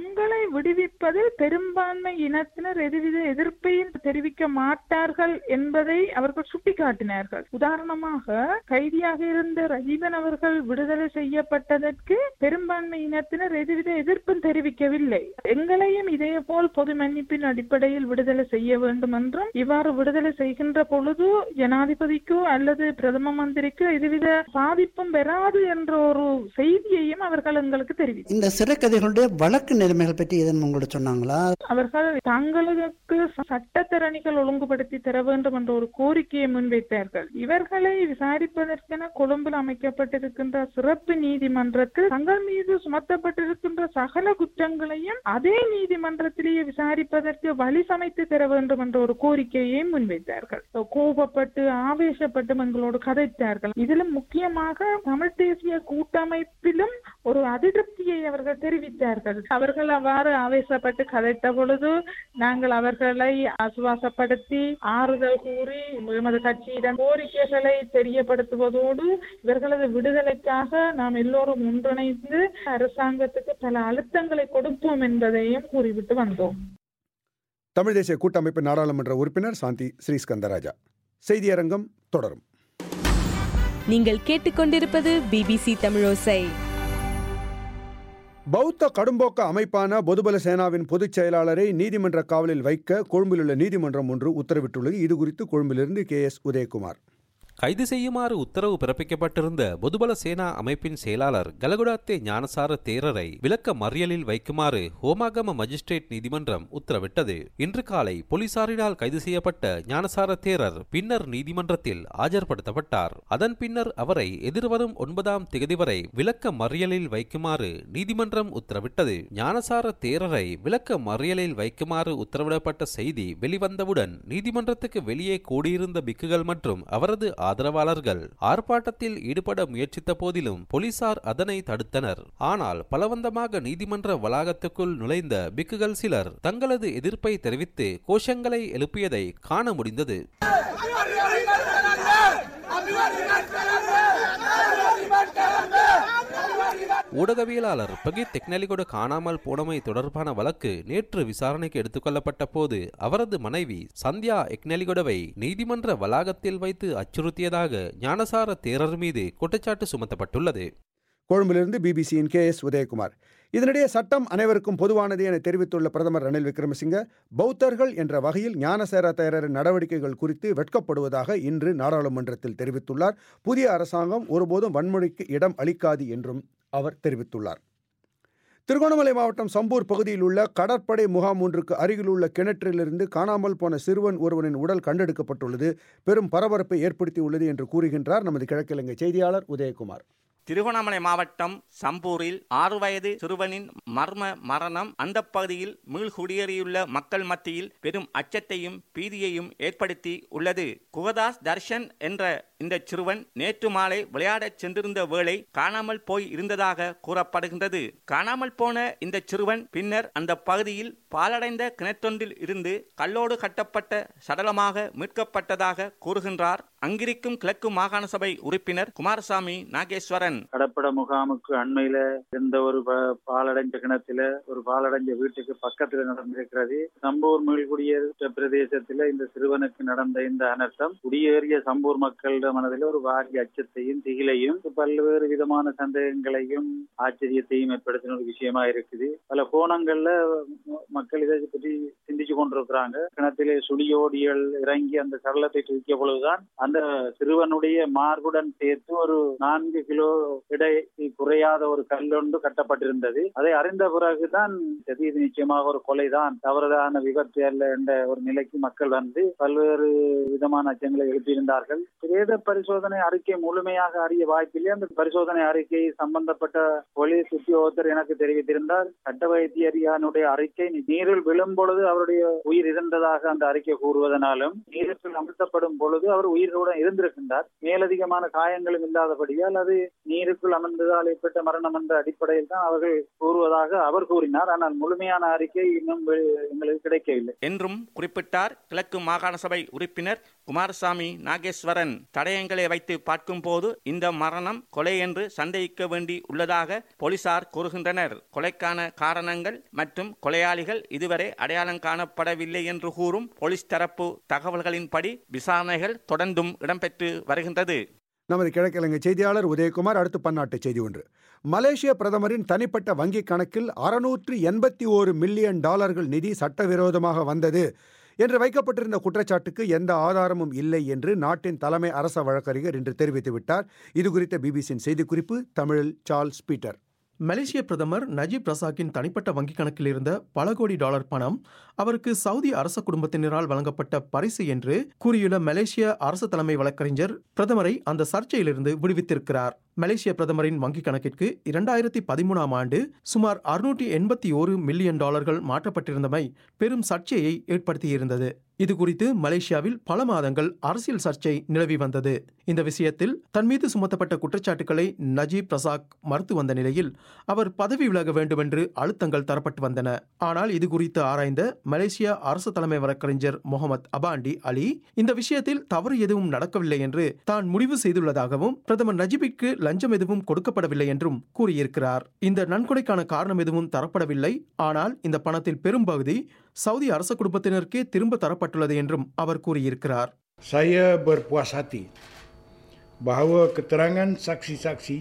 விடுவிப்பதில் பெரும்பான்மை இனத்தினர் எதுவித எதிர்ப்பையும் தெரிவிக்க மாட்டார்கள் என்பதை அவர்கள் சுட்டிக்காட்டினார்கள் உதாரணமாக கைதியாக இருந்த ரஜீவன் அவர்கள் விடுதலை செய்யப்பட்டதற்கு பெரும்பான்மை இனத்தினர் எதுவித எதிர்ப்பும் தெரிவிக்கவில்லை எங்களையும் இதே போல் பொது மன்னிப்பின் அடிப்படையில் விடுதலை செய்ய வேண்டும் என்றும் இவ்வாறு விடுதலை செய்கின்ற பொழுது ஜனாதிபதிக்கோ அல்லது பிரதம மந்திரிக்கோ எதுவித பாதிப்பும் வராது என்ற ஒரு செய்தியையும் அவர்கள் எங்களுக்கு தெரிவித்தார் இந்த சிறைக்கதைகளுடைய வழக்கு நிலைமைகள் பற்றி எதுவும் உங்களோட சொன்னாங்களா அவர்கள் தங்களுக்கு சட்டத்திறனிகள் ஒழுங்குபடுத்தி தர வேண்டும் என்ற ஒரு கோரிக்கையை முன்வைத்தார்கள் இவர்களை விசாரிப்பதற்கென கொழும்பில் அமைக்கப்பட்டிருக்கின்ற சிறப்பு நீதிமன்றத்தில் தங்கள் மீது சுமத்தப்பட்டிருக்கின்ற சகல குற்றங்களையும் அதே நீதிமன்றத்திலேயே விசாரிப்பதற்கு வழி சமைத்து தர வேண்டும் என்ற ஒரு கோரிக்கையை முன்வைத்தார்கள் கோபப்பட்டு ஆவேசப்பட்டு எங்களோடு கதைத்தார்கள் இதிலும் முக்கியமாக தமிழ் தேசிய கூட்டமைப்பிலும் ஒரு அதிருப்தியை அவர்கள் தெரிவித்தார்கள் அவர்கள் அவ்வாறு ஆவேசப்பட்டு கதைத்த பொழுது நாங்கள் அவர்களை ஆசுவாசப்படுத்தி ஆறுதல் கூறி எமது கட்சியிடம் கோரிக்கைகளை தெரியப்படுத்துவதோடு இவர்களது விடுதலைக்காக நாம் எல்லோரும் ஒன்றிணைந்து அரசாங்கத்துக்கு பல அழுத்தங்களை கொடுப்போம் என்பதையும் கூறிவிட்டு வந்தோம் தமிழ் தேசிய கூட்டமைப்பு நாடாளுமன்ற உறுப்பினர் சாந்தி ஸ்ரீஸ்கந்தராஜா செய்தியரங்கம் தொடரும் நீங்கள் கேட்டுக்கொண்டிருப்பது பிபிசி தமிழோசை பௌத்த கடும்போக்க அமைப்பான பொதுபல சேனாவின் பொதுச் செயலாளரை நீதிமன்ற காவலில் வைக்க கொழும்பிலுள்ள நீதிமன்றம் ஒன்று உத்தரவிட்டுள்ளது இதுகுறித்து கொழும்பிலிருந்து கே எஸ் உதயகுமார் கைது செய்யுமாறு உத்தரவு பிறப்பிக்கப்பட்டிருந்த பொதுபல சேனா அமைப்பின் செயலாளர் கலகுடாத்தே ஞானசார தேரரை விளக்க மறியலில் வைக்குமாறு ஹோமாகம மஜிஸ்ட்ரேட் நீதிமன்றம் உத்தரவிட்டது இன்று காலை போலீசாரினால் கைது செய்யப்பட்ட ஞானசார தேரர் பின்னர் நீதிமன்றத்தில் ஆஜர்படுத்தப்பட்டார் அதன் பின்னர் அவரை எதிர்வரும் ஒன்பதாம் தேதி வரை விளக்க மறியலில் வைக்குமாறு நீதிமன்றம் உத்தரவிட்டது ஞானசார தேரரை விளக்க மறியலில் வைக்குமாறு உத்தரவிடப்பட்ட செய்தி வெளிவந்தவுடன் நீதிமன்றத்துக்கு வெளியே கூடியிருந்த பிக்குகள் மற்றும் அவரது ஆதரவாளர்கள் ஆர்ப்பாட்டத்தில் ஈடுபட முயற்சித்த போதிலும் போலீசார் அதனை தடுத்தனர் ஆனால் பலவந்தமாக நீதிமன்ற வளாகத்துக்குள் நுழைந்த பிக்குகள் சிலர் தங்களது எதிர்ப்பை தெரிவித்து கோஷங்களை எழுப்பியதை காண முடிந்தது ஊடகவியலாளர் பகித் டெக்னாலிகோடு காணாமல் போனமை தொடர்பான வழக்கு நேற்று விசாரணைக்கு எடுத்துக்கொள்ளப்பட்ட போது அவரது மனைவி சந்தியா எக்னலிகொடவை நீதிமன்ற வளாகத்தில் வைத்து அச்சுறுத்தியதாக ஞானசார தேரர் மீது குற்றச்சாட்டு சுமத்தப்பட்டுள்ளது கொழும்பிலிருந்து பிபிசியின் கே எஸ் உதயகுமார் இதனிடையே சட்டம் அனைவருக்கும் பொதுவானது என தெரிவித்துள்ள பிரதமர் ரணில் விக்ரமசிங்க பௌத்தர்கள் என்ற வகையில் ஞானசேர தேரரின் நடவடிக்கைகள் குறித்து வெட்கப்படுவதாக இன்று நாடாளுமன்றத்தில் தெரிவித்துள்ளார் புதிய அரசாங்கம் ஒருபோதும் வன்முறைக்கு இடம் அளிக்காது என்றும் அவர் தெரிவித்துள்ளார் திருகோணமலை மாவட்டம் சம்பூர் பகுதியில் உள்ள கடற்படை முகாம் ஒன்றுக்கு அருகில் உள்ள கிணற்றிலிருந்து காணாமல் போன சிறுவன் ஒருவனின் உடல் கண்டெடுக்கப்பட்டுள்ளது பெரும் பரபரப்பை ஏற்படுத்தியுள்ளது என்று கூறுகின்றார் நமது கிழக்கிழங்கை செய்தியாளர் உதயகுமார் திருகோணமலை மாவட்டம் சம்பூரில் ஆறு வயது சிறுவனின் மர்ம மரணம் அந்த பகுதியில் மீள்குடியேறியுள்ள மக்கள் மத்தியில் பெரும் அச்சத்தையும் பீதியையும் ஏற்படுத்தி உள்ளது குகதாஸ் தர்ஷன் என்ற இந்த சிறுவன் நேற்று மாலை விளையாடச் சென்றிருந்த வேளை காணாமல் போய் இருந்ததாக கூறப்படுகின்றது காணாமல் போன இந்த சிறுவன் பின்னர் அந்த பகுதியில் பாலடைந்த கிணற்றொன்றில் இருந்து கல்லோடு கட்டப்பட்ட சடலமாக மீட்கப்பட்டதாக கூறுகின்றார் அங்கிருக்கும் கிழக்கு மாகாண சபை உறுப்பினர் குமாரசாமி நாகேஸ்வரன் கடப்பட முகாமுக்கு அண்மையில இருந்த ஒரு பாலடைஞ்ச கிணத்துல ஒரு பாலடைஞ்ச வீட்டுக்கு பக்கத்துல நடந்திருக்கிறது சம்பூர் மீள்குடியேற்ற பிரதேசத்துல இந்த சிறுவனுக்கு நடந்த இந்த அனர்த்தம் குடியேறிய சம்பூர் மக்களிட மனதில் ஒரு வாரிய அச்சத்தையும் திகிலையும் பல்வேறு விதமான சந்தேகங்களையும் ஆச்சரியத்தையும் ஏற்படுத்தின ஒரு விஷயமா இருக்குது பல கோணங்கள்ல மக்கள் இதை பற்றி சிந்திச்சு கொண்டிருக்கிறாங்க கிணத்திலே சுழியோடிகள் இறங்கி அந்த சடலத்தை தூக்கிய பொழுதுதான் அந்த சிறுவனுடைய மார்புடன் சேர்த்து ஒரு நான்கு கிலோ இடை குறையாத ஒரு கல்லொன்று கட்டப்பட்டிருந்தது அதை அறிந்த பிறகுதான் இது நிச்சயமாக ஒரு கொலைதான் தவறுதான விபத்து அல்ல என்ற ஒரு நிலைக்கு மக்கள் வந்து பல்வேறு விதமான அச்சங்களை எழுப்பியிருந்தார்கள் பிரேத பரிசோதனை அறிக்கை முழுமையாக அறிய வாய்ப்பில்லை அந்த பரிசோதனை அறிக்கை சம்பந்தப்பட்ட போலீஸ் உத்தியோகத்தர் எனக்கு தெரிவித்திருந்தார் சட்ட வைத்தியரியானுடைய அறிக்கை நீரில் விழும் பொழுது அவருடைய உயிர் இருந்ததாக அந்த அறிக்கை கூறுவதனாலும் நீரில் அமர்த்தப்படும் பொழுது அவர் உயிர் எங்களுடன் இருந்திருக்கின்றார் மேலதிகமான காயங்களும் இல்லாதபடியால் அது நீருக்குள் அமர்ந்ததால் ஏற்பட்ட மரணம் என்ற அடிப்படையில் தான் அவர்கள் கூறுவதாக அவர் கூறினார் ஆனால் முழுமையான அறிக்கை இன்னும் வெ- எங்களுக்கு கிடைக்கவில்லை என்றும் குறிப்பிட்டார் கிழக்கு மாகாண சபை உறுப்பினர் குமாரசாமி நாகேஸ்வரன் தடயங்களை வைத்து பார்க்கும்போது இந்த மரணம் கொலை என்று சந்தேகிக்க வேண்டி உள்ளதாக போலீசார் கூறுகின்றனர் கொலைக்கான காரணங்கள் மற்றும் கொலையாளிகள் இதுவரை அடையாளம் காணப்படவில்லை என்று கூறும் போலீஸ் தரப்பு தகவல்களின்படி விசாரணைகள் தொடர்ந்தும் இடம்பெற்று வருகின்றது நமது கிழக்கிழங்கை செய்தியாளர் உதயகுமார் அடுத்து பன்னாட்டு செய்தி ஒன்று மலேசிய பிரதமரின் தனிப்பட்ட வங்கிக் கணக்கில் அறுநூற்று எண்பத்தி ஓரு மில்லியன் டாலர்கள் நிதி சட்டவிரோதமாக வந்தது என்று வைக்கப்பட்டிருந்த குற்றச்சாட்டுக்கு எந்த ஆதாரமும் இல்லை என்று நாட்டின் தலைமை அரச வழக்கறிஞர் இன்று தெரிவித்துவிட்டார் இது குறித்த பிபிசியின் செய்திக்குறிப்பு தமிழில் சார்ல்ஸ் பீட்டர் மலேசிய பிரதமர் நஜீப் ரசாக்கின் தனிப்பட்ட வங்கிக் கணக்கில் இருந்த பல கோடி டாலர் பணம் அவருக்கு சவுதி அரச குடும்பத்தினரால் வழங்கப்பட்ட பரிசு என்று கூறியுள்ள மலேசிய அரசு தலைமை வழக்கறிஞர் பிரதமரை அந்த சர்ச்சையிலிருந்து விடுவித்திருக்கிறார் மலேசிய பிரதமரின் வங்கிக் கணக்கிற்கு இரண்டாயிரத்தி பதிமூணாம் ஆண்டு சுமார் அறுநூற்றி எண்பத்தி ஒரு மில்லியன் டாலர்கள் மாற்றப்பட்டிருந்தமை பெரும் சர்ச்சையை ஏற்படுத்தியிருந்தது இது குறித்து மலேசியாவில் பல மாதங்கள் அரசியல் சர்ச்சை நிலவி வந்தது இந்த விஷயத்தில் தன் மீது சுமத்தப்பட்ட குற்றச்சாட்டுகளை நஜீப் ரசாக் மறுத்து வந்த நிலையில் அவர் பதவி விலக வேண்டுமென்று அழுத்தங்கள் தரப்பட்டு வந்தன ஆனால் இது குறித்து ஆராய்ந்த மலேசியா அரசு தலைமை வழக்கறிஞர் முகமது அபாண்டி அலி இந்த விஷயத்தில் தவறு எதுவும் நடக்கவில்லை என்று தான் முடிவு செய்துள்ளதாகவும் பிரதமர் நஜீபிற்கு லஞ்சம் எதுவும் கொடுக்கப்படவில்லை என்றும் கூறியிருக்கிறார் இந்த நன்கொடைக்கான காரணம் எதுவும் தரப்படவில்லை ஆனால் இந்த பணத்தில் பெரும்பகுதி சவுதி அரச குடும்பத்தினருக்கே திரும்ப தரப்பட்டுள்ளது என்றும் அவர் கூறியிருக்கிறார் Saya berpuas hati bahawa keterangan saksi-saksi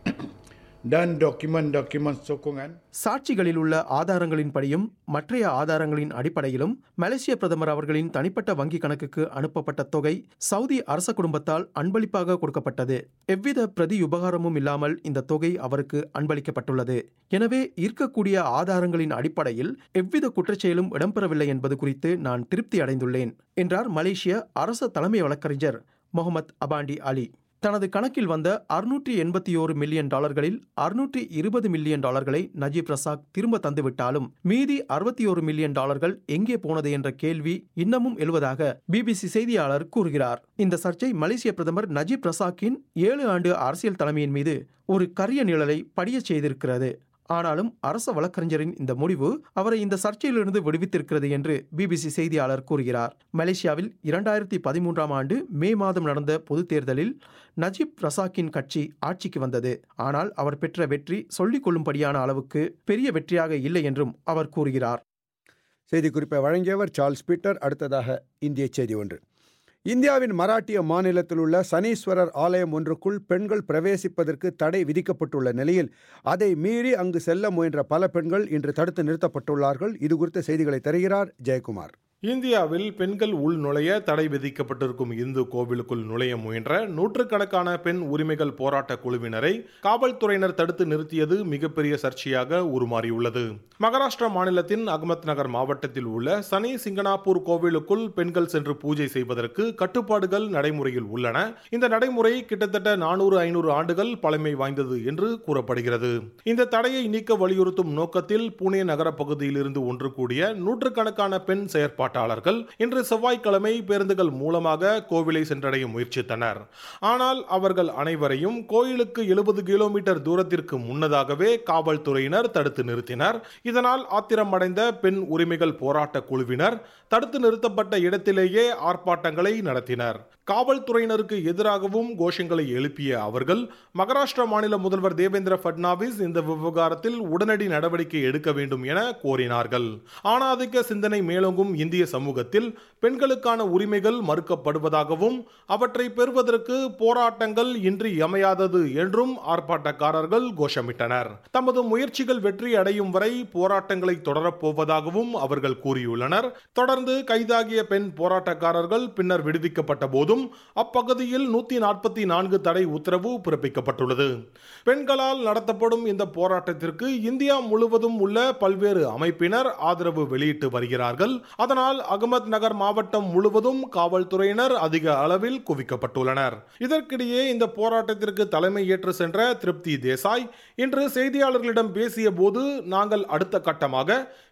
dan dokumen-dokumen sokongan சாட்சிகளில் உள்ள ஆதாரங்களின்படியும் மற்றைய ஆதாரங்களின் அடிப்படையிலும் மலேசிய பிரதமர் அவர்களின் தனிப்பட்ட வங்கி கணக்குக்கு அனுப்பப்பட்ட தொகை சவுதி அரச குடும்பத்தால் அன்பளிப்பாக கொடுக்கப்பட்டது எவ்வித பிரதி உபகாரமும் இல்லாமல் இந்த தொகை அவருக்கு அன்பளிக்கப்பட்டுள்ளது எனவே இருக்கக்கூடிய ஆதாரங்களின் அடிப்படையில் எவ்வித குற்றச்செயலும் இடம்பெறவில்லை என்பது குறித்து நான் திருப்தி அடைந்துள்ளேன் என்றார் மலேசிய அரச தலைமை வழக்கறிஞர் முகமது அபாண்டி அலி தனது கணக்கில் வந்த அறுநூற்றி எண்பத்தி ஓரு மில்லியன் டாலர்களில் அறுநூற்றி இருபது மில்லியன் டாலர்களை நஜீப் ரசாக் திரும்ப தந்துவிட்டாலும் மீதி அறுபத்தி ஒரு மில்லியன் டாலர்கள் எங்கே போனது என்ற கேள்வி இன்னமும் எழுவதாக பிபிசி செய்தியாளர் கூறுகிறார் இந்த சர்ச்சை மலேசிய பிரதமர் நஜீப் ரசாக்கின் ஏழு ஆண்டு அரசியல் தலைமையின் மீது ஒரு கரிய நிழலை படியச் செய்திருக்கிறது ஆனாலும் அரச வழக்கறிஞரின் இந்த முடிவு அவரை இந்த சர்ச்சையிலிருந்து விடுவித்திருக்கிறது என்று பிபிசி செய்தியாளர் கூறுகிறார் மலேசியாவில் இரண்டாயிரத்தி பதிமூன்றாம் ஆண்டு மே மாதம் நடந்த பொதுத் தேர்தலில் நஜீப் ரசாக்கின் கட்சி ஆட்சிக்கு வந்தது ஆனால் அவர் பெற்ற வெற்றி சொல்லிக் கொள்ளும்படியான அளவுக்கு பெரிய வெற்றியாக இல்லை என்றும் அவர் கூறுகிறார் செய்திக்குறிப்பை வழங்கியவர் சார்ல்ஸ் பீட்டர் அடுத்ததாக இந்திய செய்தி ஒன்று இந்தியாவின் மராட்டிய மாநிலத்தில் உள்ள சனீஸ்வரர் ஆலயம் ஒன்றுக்குள் பெண்கள் பிரவேசிப்பதற்கு தடை விதிக்கப்பட்டுள்ள நிலையில் அதை மீறி அங்கு செல்ல முயன்ற பல பெண்கள் இன்று தடுத்து நிறுத்தப்பட்டுள்ளார்கள் இது குறித்த செய்திகளை தருகிறார் ஜெயக்குமார் இந்தியாவில் பெண்கள் உள் நுழைய தடை விதிக்கப்பட்டிருக்கும் இந்து கோவிலுக்குள் நுழைய முயன்ற நூற்றுக்கணக்கான பெண் உரிமைகள் போராட்ட குழுவினரை காவல்துறையினர் தடுத்து நிறுத்தியது மிகப்பெரிய சர்ச்சையாக உருமாறியுள்ளது மகாராஷ்டிரா மாநிலத்தின் அகமத் நகர் மாவட்டத்தில் உள்ள சனி சிங்கனாப்பூர் கோவிலுக்குள் பெண்கள் சென்று பூஜை செய்வதற்கு கட்டுப்பாடுகள் நடைமுறையில் உள்ளன இந்த நடைமுறை கிட்டத்தட்ட நானூறு ஐநூறு ஆண்டுகள் பழமை வாய்ந்தது என்று கூறப்படுகிறது இந்த தடையை நீக்க வலியுறுத்தும் நோக்கத்தில் புனே நகர பகுதியிலிருந்து ஒன்று கூடிய நூற்றுக்கணக்கான பெண் செயற்பாட்டாளர்கள் இன்று செவ்வாய்க்கிழமை பேருந்துகள் மூலமாக கோவிலை சென்றடைய முயற்சித்தனர் ஆனால் அவர்கள் அனைவரையும் கோயிலுக்கு எழுபது கிலோமீட்டர் தூரத்திற்கு முன்னதாகவே காவல்துறையினர் தடுத்து நிறுத்தினர் இதனால் ஆத்திரமடைந்த பெண் உரிமைகள் போராட்ட குழுவினர் தடுத்து நிறுத்தப்பட்ட இடத்திலேயே ஆர்ப்பாட்டங்களை நடத்தினர் காவல்துறையினருக்கு எதிராகவும் கோஷங்களை எழுப்பிய அவர்கள் மகாராஷ்டிரா மாநில முதல்வர் தேவேந்திர பட்னாவிஸ் இந்த விவகாரத்தில் உடனடி நடவடிக்கை எடுக்க வேண்டும் என கோரினார்கள் ஆணாதிக்க சிந்தனை மேலோங்கும் இந்திய சமூகத்தில் பெண்களுக்கான உரிமைகள் மறுக்கப்படுவதாகவும் அவற்றை பெறுவதற்கு போராட்டங்கள் இன்றி அமையாதது என்றும் ஆர்ப்பாட்டக்காரர்கள் கோஷமிட்டனர் தமது முயற்சிகள் வெற்றி அடையும் வரை போராட்டங்களை தொடரப்போவதாகவும் அவர்கள் கூறியுள்ளனர் தொடர்ந்து கைதாகிய பெண் போராட்டக்காரர்கள் பின்னர் விடுவிக்கப்பட்ட போதும் அப்பகுதியில் நூத்தி நாற்பத்தி நான்கு தடை உத்தரவு பிறப்பிக்கப்பட்டுள்ளது பெண்களால் நடத்தப்படும் இந்த போராட்டத்திற்கு இந்தியா முழுவதும் உள்ள பல்வேறு அமைப்பினர் ஆதரவு வெளியிட்டு வருகிறார்கள் அதனால் அகமத் நகர் மாவட்டம் முழுவதும் காவல்துறையினர் அதிக அளவில் குவிக்கப்பட்டுள்ளனர் இதற்கிடையே இந்த போராட்டத்திற்கு தலைமை ஏற்று சென்ற திருப்தி தேசாய் இன்று செய்தியாளர்களிடம் பேசிய போது நாங்கள் அடுத்த கட்டமாக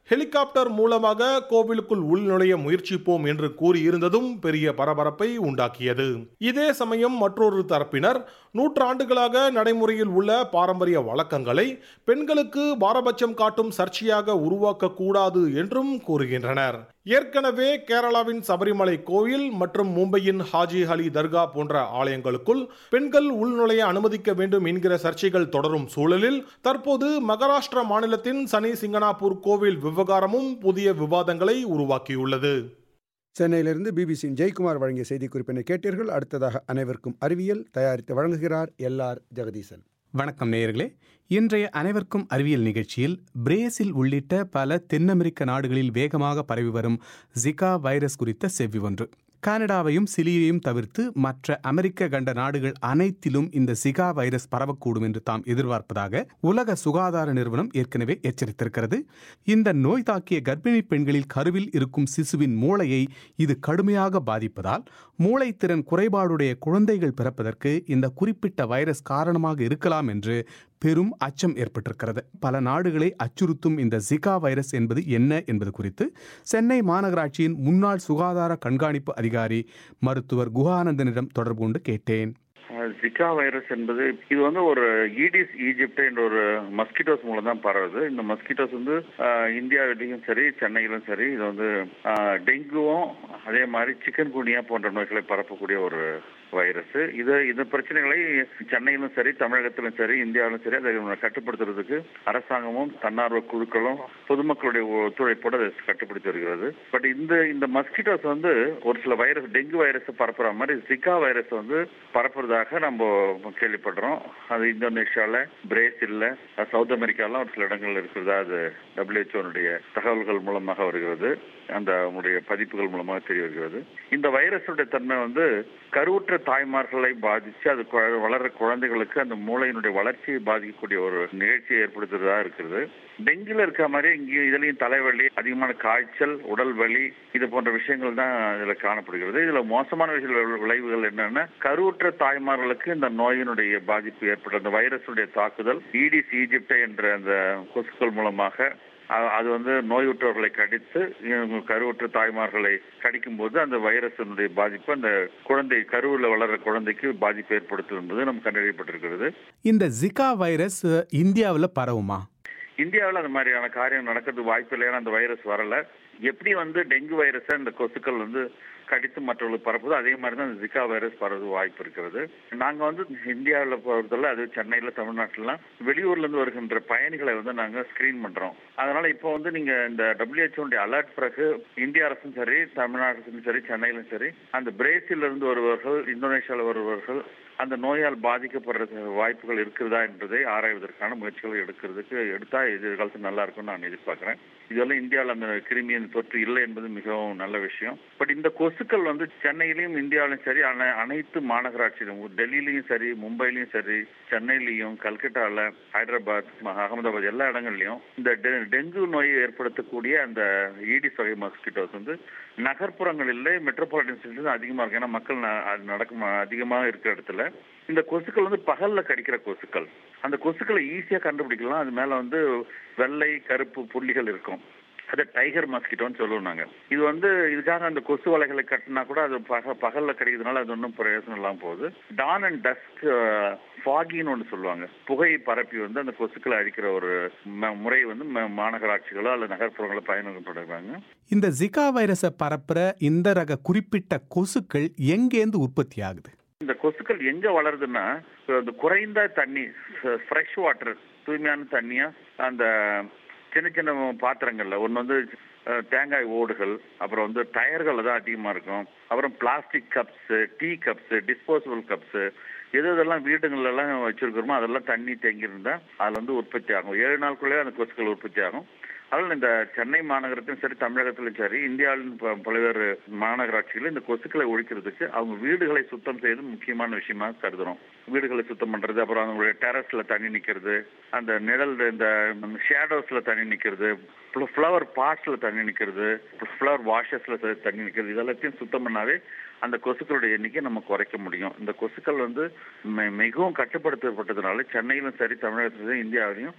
ஹெலிகாப்டர் மூலமாக கோவிலுக்குள் உள்நுழைய முயற்சிப்போம் என்று கூறியிருந்ததும் பெரிய பரபரப்பை உண்டாக்கியது இதே சமயம் மற்றொரு தரப்பினர் நூற்றாண்டுகளாக நடைமுறையில் உள்ள பாரம்பரிய வழக்கங்களை பெண்களுக்கு பாரபட்சம் காட்டும் சர்ச்சையாக உருவாக்கக்கூடாது என்றும் கூறுகின்றனர் ஏற்கனவே கேரளாவின் சபரிமலை கோயில் மற்றும் மும்பையின் ஹாஜி அலி தர்கா போன்ற ஆலயங்களுக்குள் பெண்கள் உள்நுழைய அனுமதிக்க வேண்டும் என்கிற சர்ச்சைகள் தொடரும் சூழலில் தற்போது மகாராஷ்டிரா மாநிலத்தின் சனி சிங்கனாப்பூர் கோவில் விவகாரமும் புதிய விவாதங்களை உருவாக்கியுள்ளது சென்னையிலிருந்து பிபிசியின் ஜெயக்குமார் வழங்கிய செய்திக்குறிப்பினை கேட்டீர்கள் அடுத்ததாக அனைவருக்கும் அறிவியல் தயாரித்து வழங்குகிறார் எல் ஆர் ஜெகதீசன் வணக்கம் நேயர்களே இன்றைய அனைவருக்கும் அறிவியல் நிகழ்ச்சியில் பிரேசில் உள்ளிட்ட பல தென் அமெரிக்க நாடுகளில் வேகமாக பரவி வரும் ஜிகா வைரஸ் குறித்த செவ்வி ஒன்று கனடாவையும் சிலியையும் தவிர்த்து மற்ற அமெரிக்க கண்ட நாடுகள் அனைத்திலும் இந்த சிகா வைரஸ் பரவக்கூடும் என்று தாம் எதிர்பார்ப்பதாக உலக சுகாதார நிறுவனம் ஏற்கனவே எச்சரித்திருக்கிறது இந்த நோய் தாக்கிய கர்ப்பிணி பெண்களில் கருவில் இருக்கும் சிசுவின் மூளையை இது கடுமையாக பாதிப்பதால் மூளைத்திறன் குறைபாடுடைய குழந்தைகள் பிறப்பதற்கு இந்த குறிப்பிட்ட வைரஸ் காரணமாக இருக்கலாம் என்று பெரும் அச்சம் ஏற்பட்டிருக்கிறது பல நாடுகளை அச்சுறுத்தும் இந்த ஜிகா வைரஸ் என்பது என்ன என்பது குறித்து சென்னை மாநகராட்சியின் முன்னாள் சுகாதார கண்காணிப்பு அதிகாரி மருத்துவர் குஹானந்தனிடம் தொடர்பு கொண்டு கேட்டேன் ஜிகா வைரஸ் என்பது இது வந்து ஒரு ஈடிஸ் ஈஜிப்ட் என்ற ஒரு மஸ்கிட்டோஸ் மூலம் தான் பரவுது இந்த மஸ்கிட்டோஸ் வந்து இந்தியாவிலையும் சரி சென்னையிலும் சரி இது வந்து டெங்குவும் அதே மாதிரி சிக்கன் குனியா போன்ற நோய்களை பரப்பக்கூடிய ஒரு வைரஸ் இது இந்த பிரச்சனைகளை சென்னையிலும் சரி தமிழகத்திலும் சரி இந்தியாவிலும் சரி அதை கட்டுப்படுத்துறதுக்கு அரசாங்கமும் தன்னார்வ குழுக்களும் பொதுமக்களுடைய ஒத்துழைப்போடு அதை கட்டுப்படுத்தி வருகிறது பட் இந்த இந்த மஸ்கிட்டோஸ் வந்து ஒரு சில வைரஸ் டெங்கு வைரஸ் பரப்புற மாதிரி ஜிகா வைரஸ் வந்து பரப்புறதாக நம்ம கேள்விப்படுறோம் அது இந்தோனேஷியால பிரேசில்ல சவுத் அமெரிக்காலாம் ஒரு சில இடங்கள்ல இருக்கிறதா அது டபிள்யூஹெச்ஓனுடைய தகவல்கள் மூலமாக வருகிறது அந்த அவங்களுடைய பதிப்புகள் மூலமாக தெரிய வருகிறது இந்த வைரஸுடைய தன்மை வந்து கருவுற்ற தாய்மார்களை பாதிச்சு அது வளர்ற குழந்தைகளுக்கு அந்த மூளையினுடைய வளர்ச்சியை பாதிக்கக்கூடிய ஒரு நிகழ்ச்சியை ஏற்படுத்துறதா இருக்கிறது டெங்குல இருக்க மாதிரி இங்கேயும் இதுலயும் தலைவலி அதிகமான காய்ச்சல் உடல் வலி இது போன்ற விஷயங்கள் தான் இதுல காணப்படுகிறது இதுல மோசமான விஷய விளைவுகள் என்னன்னா கருவுற்ற தாய்மார்களுக்கு இந்த நோயினுடைய பாதிப்பு ஏற்பட்ட அந்த வைரஸுடைய தாக்குதல் ஈடிஸ் ஈஜிப்டை என்ற அந்த கொசுக்கள் மூலமாக அது வந்து நோயுற்றவர்களை கடித்து கருவுற்ற தாய்மார்களை கடிக்கும் போது அந்த வைரஸினுடைய பாதிப்பு அந்த குழந்தை கருவில் வளர்ற குழந்தைக்கு பாதிப்பு ஏற்படுத்தும் என்பது நம்ம கண்டறியப்பட்டிருக்கிறது இந்த ஜிகா வைரஸ் இந்தியாவில் பரவுமா இந்தியாவில் அந்த மாதிரியான காரியம் நடக்கிறதுக்கு வாய்ப்பு இல்லை ஏன்னா அந்த வைரஸ் வரல எப்படி வந்து டெங்கு வைரஸை இந்த கொசுக்கள் வந்து கடித்து மற்றவர்களுக்கு பரப்புதோ அதே மாதிரி தான் இந்த ஜிகா வைரஸ் பரவது வாய்ப்பு இருக்கிறது நாங்கள் வந்து இந்தியாவில் பொறுத்தவரை அது சென்னையில் தமிழ்நாட்டிலாம் வெளியூர்ல இருந்து வருகின்ற பயணிகளை வந்து நாங்கள் ஸ்கிரீன் பண்றோம் அதனால இப்போ வந்து நீங்க இந்த டபிள்யூஹெச்ஓடைய அலர்ட் பிறகு இந்திய அரசும் சரி தமிழ்நாட்டிலும் சரி சென்னையிலும் சரி அந்த பிரேசில் இருந்து வருபவர்கள் இந்தோனேஷியாவில் வருபவர்கள் அந்த நோயால் பாதிக்கப்படுற வாய்ப்புகள் இருக்கிறதா என்பதை ஆராய்வதற்கான முயற்சிகள் எடுக்கிறதுக்கு எடுத்தா எதிர்காலத்தில் நல்லா இருக்கும்னு நான் எதிர்பார்க்கிறேன் இதெல்லாம் இந்தியாவில் அந்த கிருமியின் தொற்று இல்லை என்பது மிகவும் நல்ல விஷயம் பட் இந்த கொசுக்கள் வந்து சென்னையிலையும் இந்தியாவிலும் சரி அனைத்து மாநகராட்சியிலும் டெல்லியிலையும் சரி மும்பையிலையும் சரி சென்னையிலையும் கல்கட்டாவில் ஹைதராபாத் அகமதாபாத் எல்லா இடங்கள்லையும் இந்த டெங்கு நோயை ஏற்படுத்தக்கூடிய அந்த ஈடிஸ் வகை மஸ்கிட்டோஸ் வந்து நகர்ப்புறங்களில் மெட்ரோபாலிட்டன் சிட்டிஸ் அதிகமாக இருக்கு ஏன்னா மக்கள் நடக்கும் அதிகமாக இருக்கிற இடத்துல இந்த கொசுக்கள் வந்து பகல்ல கடிக்கிற கொசுக்கள் அந்த கொசுக்களை ஈஸியா கண்டுபிடிக்கலாம் அது மேல வந்து வெள்ளை கருப்பு புள்ளிகள் இருக்கும் அதை டைகர் மஸ்கிட்டோன்னு சொல்லுவோம் நாங்க இது வந்து இதுக்காக அந்த கொசு வலைகளை கட்டினா கூட அது பக பகல்ல கிடைக்கிறதுனால அது ஒன்றும் பிரயோஜனம் இல்லாமல் போகுது டான் அண்ட் டஸ்க் ஃபாகின்னு ஒன்று சொல்லுவாங்க புகை பரப்பி வந்து அந்த கொசுக்களை அழிக்கிற ஒரு முறை வந்து மாநகராட்சிகளோ அல்லது நகர்ப்புறங்களோ பயன்படுத்துறாங்க இந்த ஜிகா வைரஸை பரப்புற இந்த ரக குறிப்பிட்ட கொசுக்கள் எங்கேருந்து உற்பத்தி ஆகுது இந்த கொசுக்கள் எங்க வளருதுன்னா அந்த குறைந்த தண்ணி ஃப்ரெஷ் வாட்டர் தூய்மையான தண்ணியா அந்த சின்ன சின்ன பாத்திரங்கள்ல ஒன்று வந்து தேங்காய் ஓடுகள் அப்புறம் வந்து டயர்கள் தான் அதிகமாக இருக்கும் அப்புறம் plastic cups tea cups disposable cups எது எதெல்லாம் வீடுகள்லாம் வச்சிருக்கிறோமோ அதெல்லாம் தண்ணி தேங்கி இருந்தா அதுல வந்து உற்பத்தி ஆகும் ஏழு நாளுக்குள்ளே அந்த கொசுக்கள் உற்பத்தி ஆகும் அதில் இந்த சென்னை மாநகரத்திலும் சரி தமிழகத்திலும் சரி இந்தியாவின் பல்வேறு மாநகராட்சிகளில் இந்த கொசுக்களை ஒழிக்கிறதுக்கு அவங்க வீடுகளை சுத்தம் செய்வது முக்கியமான விஷயமா கருதுறோம் வீடுகளை சுத்தம் பண்றது அப்புறம் அவங்களுடைய டெரஸ்ல தண்ணி நிக்கிறது அந்த நிழல் இந்த ஷேடோஸ்ல தண்ணி நிக்கிறது ஃப்ளவர் பாட்ஸ்ல தண்ணி நிக்கிறது ஃப்ளவர் வாஷஸ்ல தண்ணி நிக்கிறது இதெல்லாத்தையும் சுத்தம் பண்ணாவே அந்த கொசுக்களுடைய எண்ணிக்கை நம்ம குறைக்க முடியும் இந்த கொசுக்கள் வந்து மிகவும் கட்டுப்படுத்தப்பட்டதுனால சென்னையிலும் சரி தமிழகத்திலும் இந்தியாவிலையும்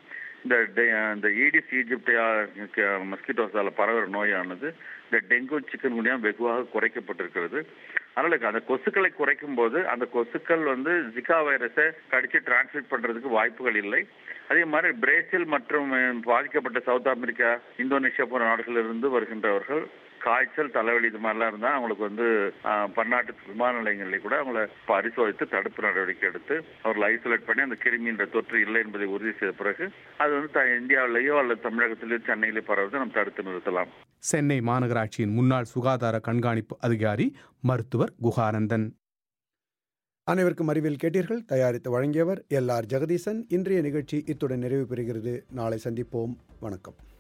இந்த டெ- இந்த ஈடிஸ் ஈஜிப்டியா மஸ்கிட்டோஸால பரவுற நோயானது இந்த டெங்கு சிக்கன் குனியா வெகுவாக குறைக்கப்பட்டிருக்கிறது அதனால அந்த கொசுக்களை குறைக்கும் போது அந்த கொசுக்கள் வந்து ஜிகா வைரஸை கடிச்சு டிரான்ஸ்மிட் பண்றதுக்கு வாய்ப்புகள் இல்லை அதே மாதிரி பிரேசில் மற்றும் அஹ், பாதிக்கப்பட்ட சவுத் அமெரிக்கா இந்தோனேஷியா போன்ற நாடுகளில் இருந்து வருகின்றவர்கள் காய்ச்சல் தலைவலி இது மாதிரிலாம் இருந்தா அவங்களுக்கு வந்து ஆஹ், பன்னாட்டு விமான நிலையங்களிலே கூட அவங்கள பரிசோதித்து தடுப்பு நடவடிக்கை எடுத்து அவர்களை ஐசோலேட் பண்ணி அந்த கிருமின்ற தொற்று இல்லை என்பதை உறுதி செய்த பிறகு அது வந்து த- இந்தியாவிலேயோ அல்லது தமிழகத்திலேயோ சென்னையிலே பரவுவதை நம்ம தடுத்து நிறுத்தலாம் சென்னை மாநகராட்சியின் முன்னாள் சுகாதார கண்காணிப்பு அதிகாரி மருத்துவர் குகானந்தன் அனைவருக்கும் அறிவியல் கேட்டீர்கள் தயாரித்து வழங்கியவர் எல் ஆர் ஜெகதீசன் இன்றைய நிகழ்ச்சி இத்துடன் நிறைவு பெறுகிறது நாளை சந்திப்போம் வணக்கம்